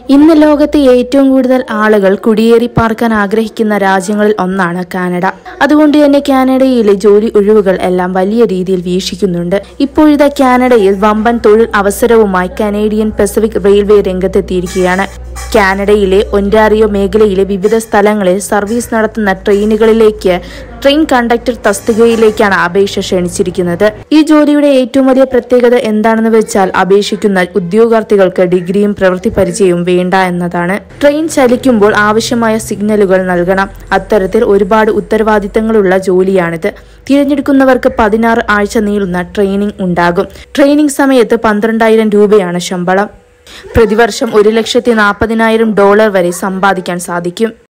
ഇന്ന് ലോകത്തെ ഏറ്റവും കൂടുതൽ ആളുകൾ കുടിയേറി പാർക്കാൻ ആഗ്രഹിക്കുന്ന രാജ്യങ്ങളിൽ ഒന്നാണ് കാനഡ അതുകൊണ്ട് തന്നെ കാനഡയിലെ ജോലി ഒഴിവുകൾ എല്ലാം വലിയ രീതിയിൽ വീക്ഷിക്കുന്നുണ്ട് ഇപ്പോഴത്തെ കാനഡയിൽ വമ്പൻ തൊഴിൽ അവസരവുമായി കനേഡിയൻ പസഫിക് റെയിൽവേ രംഗത്തെത്തിയിരിക്കുകയാണ് കാനഡയിലെ ഒൻറ്റാറിയോ മേഖലയിലെ വിവിധ സ്ഥലങ്ങളിൽ സർവീസ് നടത്തുന്ന ട്രെയിനുകളിലേക്ക് ട്രെയിൻ കണ്ടക്ടർ തസ്തികയിലേക്കാണ് അപേക്ഷ ക്ഷണിച്ചിരിക്കുന്നത് ഈ ജോലിയുടെ ഏറ്റവും വലിയ പ്രത്യേകത എന്താണെന്ന് വെച്ചാൽ അപേക്ഷിക്കുന്ന ഉദ്യോഗാർത്ഥികൾക്ക് ഡിഗ്രിയും പ്രവൃത്തി പരിചയവും വേണ്ട എന്നതാണ് ട്രെയിൻ ചലിക്കുമ്പോൾ ആവശ്യമായ സിഗ്നലുകൾ നൽകണം അത്തരത്തിൽ ഒരുപാട് ഉത്തരവാദിത്തങ്ങളുള്ള ജോലിയാണിത് തിരഞ്ഞെടുക്കുന്നവർക്ക് പതിനാറ് ആഴ്ച നീളുന്ന ട്രെയിനിംഗ് ഉണ്ടാകും ട്രെയിനിംഗ് സമയത്ത് പന്ത്രണ്ടായിരം രൂപയാണ് ശമ്പളം പ്രതിവർഷം ഒരു ലക്ഷത്തി നാൽപ്പതിനായിരം ഡോളർ വരെ സമ്പാദിക്കാൻ സാധിക്കും